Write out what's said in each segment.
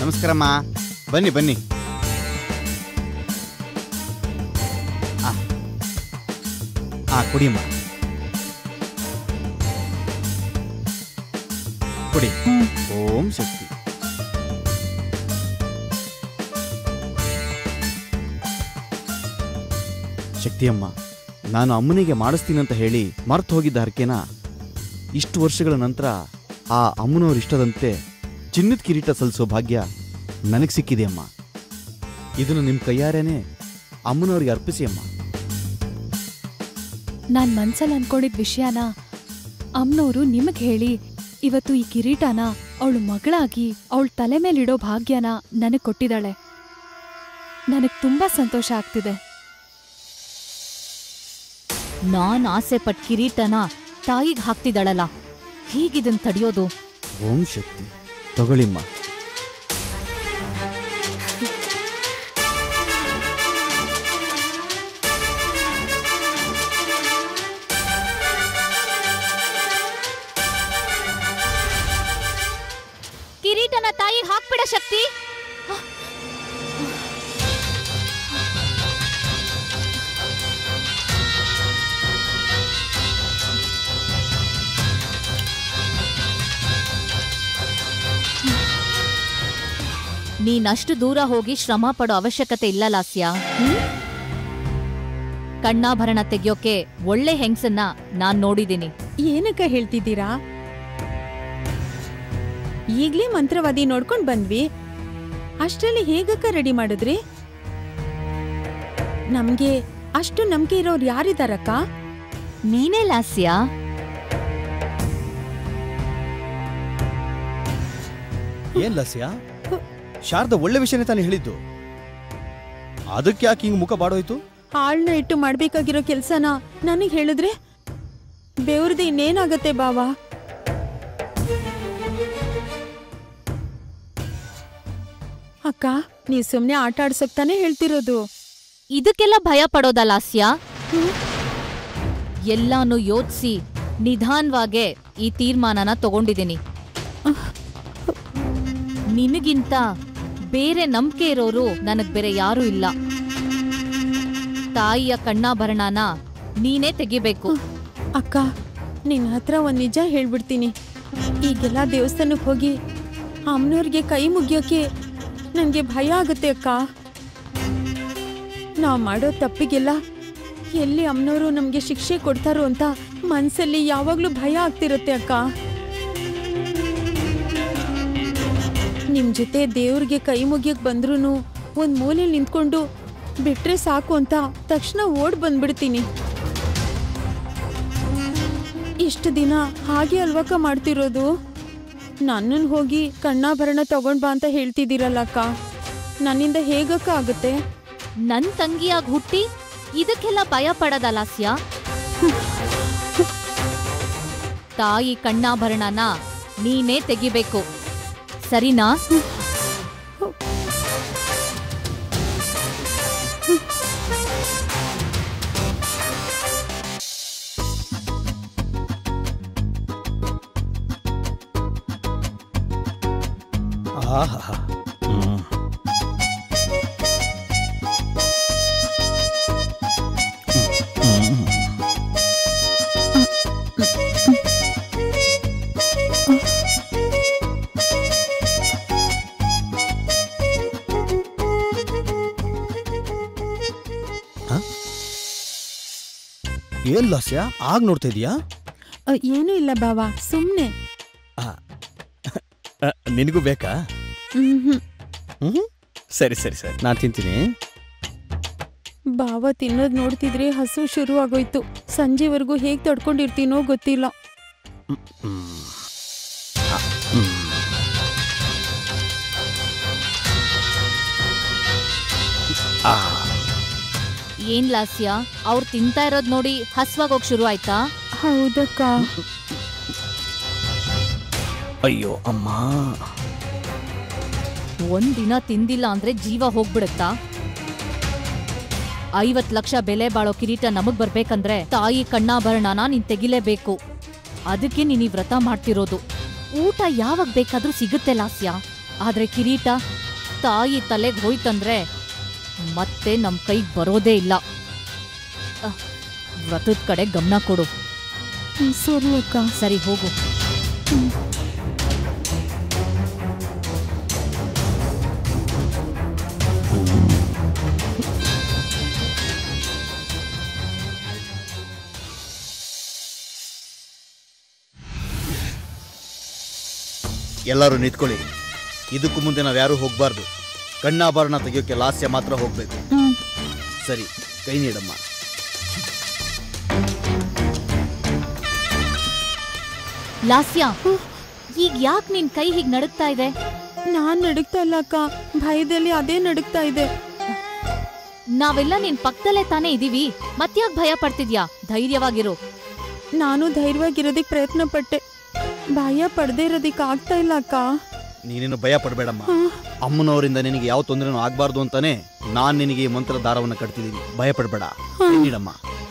ನಮಸ್ಕಾರಮ್ಮ ಬನ್ನಿ ಬನ್ನಿ ಆ. ಆ ಕುಡಿಯಮ್ಮ ಕುಡಿ ಓಂ ಶಕ್ತಿ ಶಕ್ತಿಯಮ್ಮ ನಾನು ಅಮ್ಮನಿಗೆ ಮಾಡಿಸ್ತೀನಿ ಅಂತ ಹೇಳಿ ಮರ್ತು ಹೋಗಿದ್ದ ಹರಕೆನ ಇಷ್ಟು ವರ್ಷಗಳ ನಂತರ ಆ ಅಮ್ಮನವ್ರ ಇಷ್ಟದಂತೆ ಚಿನ್ನದ ಕಿರೀಟ ಸಲ್ಲಿಸೋ ಭಾಗ್ಯ ನನಗೆ ಸಿಕ್ಕಿದೆ ಅಮ್ಮ ಇದನ್ನು ನಿಮ್ಮ ಕೈಯಾರೇನೆ ಅಮ್ಮನವ್ರಿಗೆ ಅರ್ಪಿಸಿ ಅಮ್ಮ ನಾನ್ ಮನ್ಸಲ್ಲಿ ಅನ್ಕೊಂಡಿದ್ ವಿಷಯನ ಅಮ್ನೋರು ನಿಮಗ್ ಹೇಳಿ ಇವತ್ತು ಈ ಕಿರೀಟನ ಅವಳು ಮಗಳಾಗಿ ಅವಳ ತಲೆ ಮೇಲಿಡೋ ಭಾಗ್ಯನ ನನಗ್ ಕೊಟ್ಟಿದ್ದಾಳೆ ನನಗ್ ತುಂಬಾ ಸಂತೋಷ ಆಗ್ತಿದೆ ನಾನ್ ಆಸೆ ಪಟ್ ಕಿರೀಟನ ತಾಯಿಗ್ ಹಾಕ್ತಿದ್ದಾಳಲ್ಲ ಹೀಗಿದನ್ ತಡಿಯೋದು ಓಂ ಶಕ್ತಿ ತಗೊಳ್ಳಿಮ್ಮ ಕಿರೀಟನ ತಾಯಿಗ್ ಹಾಕ್ಬಿಡ ಶಕ್ತಿ ನೀನಷ್ಟು ದೂರ ಹೋಗಿ ಶ್ರಮ ಪಡೋ ಅವಶ್ಯಕತೆ ಇಲ್ಲ ಲಾಸ್ಯ ಕಣ್ಣಾಭರಣ ತೆಗ್ಯೋಕೆ ಒಳ್ಳೆ ಹೆಂಗ್ಸನ್ನ ನಾನ್ ನೋಡಿದೀನಿ ಏನಕ್ಕ ಹೇಳ್ತಿದ್ದೀರಾ ಈಗ್ಲೇ ಮಂತ್ರವಾದಿ ನೋಡ್ಕೊಂಡ್ ಬಂದ್ವಿ ಅಷ್ಟ್ರಲ್ಲಿ ಹೇಗಕ್ಕ ರೆಡಿ ಮಾಡಿದ್ರಿ ನಮ್ಗೆ ಅಷ್ಟು ನಂಬಿಕೆ ಇರೋರು ಯಾರಿದಾರಕ್ಕ ನೀನೇ ಲಾಸ್ಯ ಏನ್ ಲಸ್ಯ ಶಾರದ ಒಳ್ಳೆ ವಿಷಯನೇ ತಾನೇ ಹೇಳಿದ್ದು ಅದಕ್ಕೆ ಯಾಕೆ ಹಿಂಗ್ ಮುಖ ಬಾಡೋಯ್ತು ಆಳ್ನ ಇಟ್ಟು ಮಾಡ್ಬೇಕಾಗಿರೋ ಕೆಲ್ಸನ ನನಗ್ ಹೇಳಿದ್ರೆ ಬೆವ್ರದ್ದು ಇನ್ನೇನಾಗತ್ತೆ ಬಾವಾ ಅಕ್ಕ ನೀವ್ ಸುಮ್ನೆ ಆಟ ಆಡ್ಸಕ್ ತಾನೇ ಹೇಳ್ತಿರೋದು ಇದಕ್ಕೆಲ್ಲ ಭಯ ಪಡೋದ ಲಾಸ್ಯ ಎಲ್ಲಾನು ಯೋಚಿಸಿ ನಿಧಾನವಾಗೆ ಈ ತೀರ್ಮಾನನ ತಗೊಂಡಿದ್ದೀನಿ ನಿನಗಿಂತ ಬೇರೆ ನಂಬಿಕೆ ಇರೋರು ನನಗ್ ಬೇರೆ ಯಾರೂ ಇಲ್ಲ ತಾಯಿಯ ಕಣ್ಣಾಭರಣನ ನೀನೇ ತೆಗಿಬೇಕು ಅಕ್ಕ ನಿನ್ನ ಹತ್ರ ಒಂದ್ ನಿಜ ಹೇಳ್ಬಿಡ್ತೀನಿ ಈಗೆಲ್ಲ ದೇವಸ್ಥಾನಕ್ಕೆ ಹೋಗಿ ಅಮ್ಮನವ್ರಿಗೆ ಕೈ ಮುಗಿಯೋಕೆ ನನಗೆ ಭಯ ಆಗುತ್ತೆ ಅಕ್ಕ ನಾವು ಮಾಡೋ ತಪ್ಪಿಗೆಲ್ಲ ಎಲ್ಲಿ ಅಮ್ಮನವರು ನಮಗೆ ಶಿಕ್ಷೆ ಕೊಡ್ತಾರೋ ಅಂತ ಮನ್ಸಲ್ಲಿ ಯಾವಾಗ್ಲೂ ಭಯ ಆಗ್ತಿರುತ್ತೆ ಅಕ್ಕ ನಿಮ್ ಜೊತೆ ದೇವ್ರಿಗೆ ಕೈ ಮುಗಿಯಕ್ ಬಂದ್ರೂ ಒಂದ್ ಮೂಲೆಯಲ್ಲಿ ನಿಂತ್ಕೊಂಡು ಬಿಟ್ರೆ ಸಾಕು ಅಂತ ತಕ್ಷಣ ಓಡ್ ಬಂದ್ಬಿಡ್ತೀನಿ ಇಷ್ಟು ದಿನ ಹಾಗೆ ಅಲ್ವಕ್ಕ ಮಾಡ್ತಿರೋದು ನನ್ನನ್ನು ಹೋಗಿ ಕಣ್ಣಾಭರಣ ತಗೊಂಡ್ ಬಾ ಅಂತ ಹೇಳ್ತಿದ್ದೀರಲ್ಲ ಅಕ್ಕ ನನ್ನಿಂದ ಹೇಗಕ್ಕ ಆಗುತ್ತೆ ನನ್ ತಂಗಿಯಾಗಿ ಹುಟ್ಟಿ ಇದಕ್ಕೆಲ್ಲ ಭಯ ಪಡದ ಲಾಸ್ಯ ತಾಯಿ ಕಣ್ಣಾಭರಣನ ನೀನೇ ತೆಗಿಬೇಕು ಸರಿನಾ ಆಹಾ ಏನ್ ಲಾಸ್ಯ ಆಗ ನೋಡ್ತಾ ಇದೀಯಾ ಅ, ಏನೂ ಇಲ್ಲ ಬಾವಾ ಸುಮ್ನೆ ನಿನಗೂ ಬೇಕಾ ಮ್ಹ್ಮ್. ಹ್ಮ್ ಸರಿ ಸರಿ ಸರಿ ನಾನು ತಿಂತೀನಿ ಬಾವ ತಿನ್ನೋದ್ ನೋಡ್ತಿದ್ರೆ ಹಸು ಶುರು ಆಗೋಯ್ತು ಸಂಜೆವರೆಗೂ ಹೇಗ್ ತಡ್ಕೊಂಡಿರ್ತೀನೋ ಗೊತ್ತಿಲ್ಲ ಹ್ಮ್. ಆ, ಹ್ಮ್. ಆ, ಏನ್ ಲಾಸ್ಯ ಅವ್ರು ತಿಂತಾ ಇರೋದ್ ನೋಡಿ ಹಸ್ವಾಗೋಗ್ ಶುರು ಆಯ್ತಾ ಹೌದಕ್ಕ ಅಯ್ಯೋ ಅಮ್ಮ ಒಂದಿನ ತಿಂದಿಲ್ಲ ಅಂದ್ರೆ ಜೀವ ಹೋಗ್ಬಿಡುತ್ತಾ ಐವತ್ ಲಕ್ಷ ಬೆಲೆ ಬಾಳೋ ಕಿರೀಟ ನಮಗ್ ಬರ್ಬೇಕಂದ್ರೆ ತಾಯಿ ಕಣ್ಣಾಭರಣನ ನೀನ್ ತೆಗಿಲೇಬೇಕು ಅದಕ್ಕೆ ನೀನ್ ಈ ವ್ರತ ಮಾಡ್ತಿರೋದು ಊಟ ಯಾವಾಗ ಬೇಕಾದ್ರೂ ಸಿಗುತ್ತೆ ಲಾಸ್ಯ ಆದ್ರೆ ಕಿರೀಟ ತಾಯಿ ತಲೆಗೆ ಹೋಯ್ತಂದ್ರೆ ಮತ್ತೆ ನಮ್ ಕೈಗೆ ಬರೋದೇ ಇಲ್ಲ ಅಹ್, ವ್ರತದ ಕಡೆ ಗಮನ ಕೊಡು ಹ್ಮ್, ಸರಿ ಅಕ್ಕ ಸರಿ ಹೋಗು ಎಲ್ಲರೂ ನಿಂತ್ಕೊಳ್ಳಿ ಇದಕ್ಕೂ ಮುಂದೆ ನಾವು ಯಾರೂ ಹೋಗಬಾರ್ದು ಕಣ್ಣಾಭರಣ ತೆಗೆಯೋಕೆ ಲಾಸ್ಯ ಮಾತ್ರ ಹೋಗಬೇಕು ಸರಿ ಕೈ ನೀಡಮ್ಮ ಲಾಸ್ಯ ಈಗ ಯಾಕೆ ನಿನ್ ಕೈ ಹೀಗ್ ನಡುಗ್ತಾ ಇದೆ ನಾನ್ ನಡುಗ್ತಾ ಇಲ್ಲ ಅಕ್ಕ ಭಯದಲ್ಲಿ ಅದೇ ನಡುಗ್ತಾ ಇದೆ ನಾವೆಲ್ಲ ನಿನ್ ಪಕ್ಕದಲ್ಲೇ ತಾನೇ ಇದೀವಿ ಮತ್ಯಾಕ್ ಭಯ ಪಡ್ತಿದ್ಯಾ ಧೈರ್ಯವಾಗಿರು ನಾನು ಧೈರ್ಯವಾಗಿರೋದಕ್ಕೆ ಪ್ರಯತ್ನ ಪಟ್ಟೆ ಭಯ ಪಡದೆ ಇರೋದಕ್ಕೆ ಆಗ್ತಾ ಇಲ್ಲ ಅಕ್ಕ ನೀನೇನು ಭಯ ಪಡಬೇಡಮ್ಮ ಅಮ್ಮನವರಿಂದ ನಿನಗೆ ಯಾವ ತೊಂದರೆನೂ ಆಗಬಾರ್ದು ಅಂತಾನೆ ನಾನು ನಿನಗೆ ಈ ಮಂತ್ರ ದಾರವನ್ನು ಕಟ್ತಿದ್ದೀನಿ ಭಯ ಪಡಬೇಡ ಕೈ ನೀಡಮ್ಮ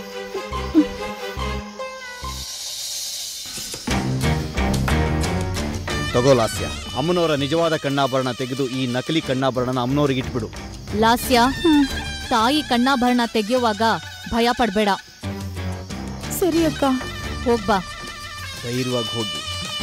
ತಗೋ ಲಾಸ್ಯ ಅಮ್ಮನವರ ನಿಜವಾದ ಕಣ್ಣಾಭರಣ ತೆಗೆದು ಈ ನಕಲಿ ಕಣ್ಣಾಭರಣನ ಅಮ್ಮನವ್ರಿಗೆ ಇಟ್ಬಿಡು ಲಾಸ್ಯ ತಾಯಿ ಕಣ್ಣಾಭರಣ ತೆಗೆಯುವಾಗ ಭಯ ಪಡ್ಬೇಡ ಸರಿ ಅಕ್ಕ ಹೋಗ್ಬಾ ಧೈರ್ಯವಾಗಿ ಹೋಗಿ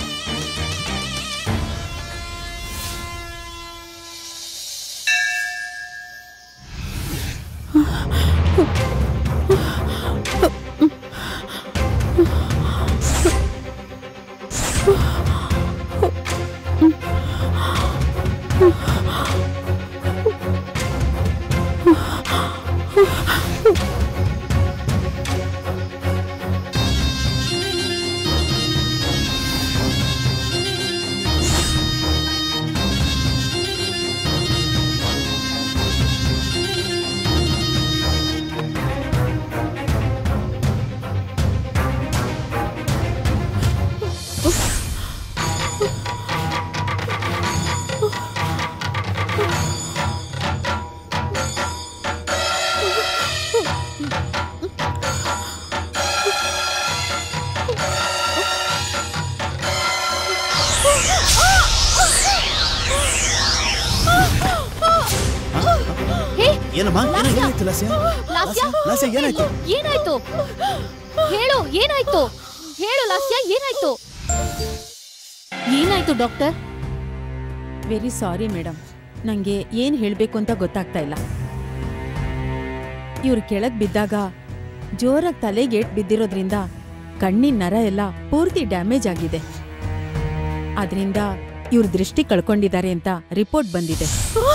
ಹೇ ಏನಮ್ಮ ಏನ- ಏನಾಯ್ತು ಲಾಸ್ಯ ಲಾಸ್ಯ ಲಾಸ್ಯ ಏನಾಯ್ತು ಏನಾಯ್ತು ಹೇಳು ಏನಾಯ್ತು ಹೇಳು ಲಾಸ್ಯ ಏನಾಯ್ತು ಏನಾಯ್ತು ಡಾಕ್ಟರ್ ವೆರಿ ಸಾರಿ ಮೇಡಮ್ ನಂಗೆ ಏನ್ ಹೇಳ್ಬೇಕು ಅಂತ ಗೊತ್ತಾಗ್ತಾ ಇಲ್ಲ ಇವ್ರು ಕೆಳಗ್ ಬಿದ್ದಾಗ ಜೋರಾಗಿ ತಲೆಗೆ ಏಟ್ ಬಿದ್ದಿರೋದ್ರಿಂದ ಕಣ್ಣಿನ ನರ ಎಲ್ಲ ಪೂರ್ತಿ ಡ್ಯಾಮೇಜ್ ಆಗಿದೆ ಅದರಿಂದ ಇವ್ರ ದೃಷ್ಟಿ ಕಳ್ಕೊಂಡಿದ್ದಾರೆ ಅಂತ ರಿಪೋರ್ಟ್ ಬಂದಿದೆ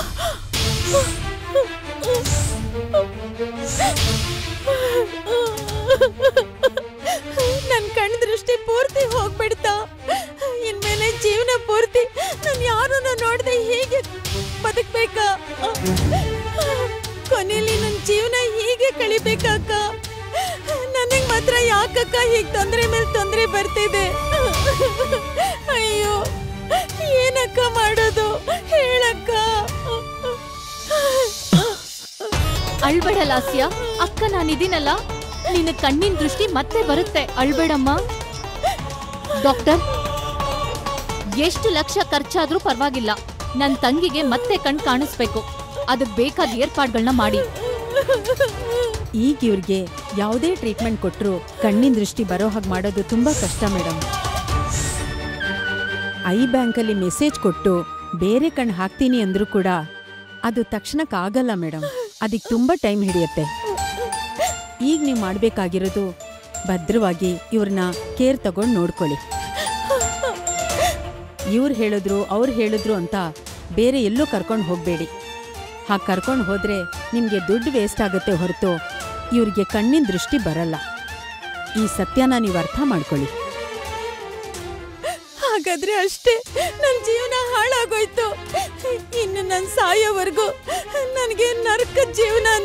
ನನ್ ಕಣ್ ದೃಷ್ಟಿ ಪೂರ್ತಿ ಹೋಗ್ಬಿಡ್ತಾ ಇನ್ಮೇಲೆ ಜೀವನ ಪೂರ್ತಿ ನಾನು ಯಾರನ್ನ ನೋಡದೆ ಹೀಗೆ ಬದುಕ್ಬೇಕಾ ಕೊನೆಯಲ್ಲಿ ನನ್ನ ಜೀವನ ಹೀಗೆ ಕಳಿಬೇಕಾಕ ನನಗೆ ಮಾತ್ರ ಯಾಕಕ್ಕ ಹೀಗೆ ತೊಂದರೆ ಮೇಲೆ ತೊಂದರೆ ಬರ್ತಿದೆ ಅಯ್ಯೋ ಏನಕ್ಕ ಮಾಡೋದು ಹೇಳಕ್ಕ ಅಳ್ಬೇಡ ಲಾಸ್ಯ ಅಕ್ಕ ನಾನಿದ್ದೀನಲ್ಲ ನಿನ್ನ ಕಣ್ಣಿನ ದೃಷ್ಟಿ ಮತ್ತೆ ಬರುತ್ತೆ ಅಳ್ಬೇಡಮ್ಮ ಡಾಕ್ಟರ್ ಎಷ್ಟು ಲಕ್ಷ ಖರ್ಚಾದ್ರೂ ಪರವಾಗಿಲ್ಲ ನನ್ ತಂಗಿಗೆ ಮತ್ತೆ ಕಣ್ ಕಾಣಿಸ್ಬೇಕು ಅದಕ್ ಬೇಕಾದ ಏರ್ಪಾಡ್ಗಳನ್ನ ಮಾಡಿ ಈಗ ಇವ್ರಿಗೆ ಯಾವುದೇ ಟ್ರೀಟ್ಮೆಂಟ್ ಕೊಟ್ಟರು ಕಣ್ಣಿನ ದೃಷ್ಟಿ ಬರೋ ಹಾಗೆ ಮಾಡೋದು ತುಂಬಾ ಕಷ್ಟ ಮೇಡಮ್ ಐ ಬ್ಯಾಂಕಲ್ಲಿ ಮೆಸೇಜ್ ಕೊಟ್ಟು ಬೇರೆ ಕಣ್ ಹಾಕ್ತೀನಿ ಅಂದ್ರೂ ಕೂಡ ಅದು ತಕ್ಷಣಕ್ಕಾಗಲ್ಲ ಮೇಡಮ್ ಅದಕ್ಕೆ ತುಂಬಾ ಟೈಮ್ ಹಿಡಿಯುತ್ತೆ ಈಗ ನೀವು ಮಾಡಬೇಕಾಗಿರೋದು ಭದ್ರವಾಗಿ ಇವ್ರನ್ನ ಕೇರ್ ತಗೊಂಡು ನೋಡ್ಕೊಳ್ಳಿ ಇವ್ರು ಹೇಳಿದ್ರು ಅವ್ರು ಹೇಳಿದ್ರು ಅಂತ ಬೇರೆ ಎಲ್ಲೂ ಕರ್ಕೊಂಡು ಹೋಗಬೇಡಿ ಹಾಗೆ ಕರ್ಕೊಂಡು ಹೋದ್ರೆ ನಿಮಗೆ ದುಡ್ಡು ವೇಸ್ಟ್ ಆಗುತ್ತೆ ಹೊರತು ಇವ್ರಿಗೆ ಕಣ್ಣಿನ ದೃಷ್ಟಿ ಬರಲ್ಲ ಈ ಸತ್ಯನ ನೀವು ಅರ್ಥ ಮಾಡ್ಕೊಳ್ಳಿ ಹಾಗಾದ್ರೆ ಅಷ್ಟೇ ನನ್ನ ಜೀವನ ಹಾಳಾಗೋಯ್ತು ಇನ್ನು ನನ್ನ ಸಾಯೋವರೆಗೂ ನನಗೆ ನರ್ಕ ಜೀವನ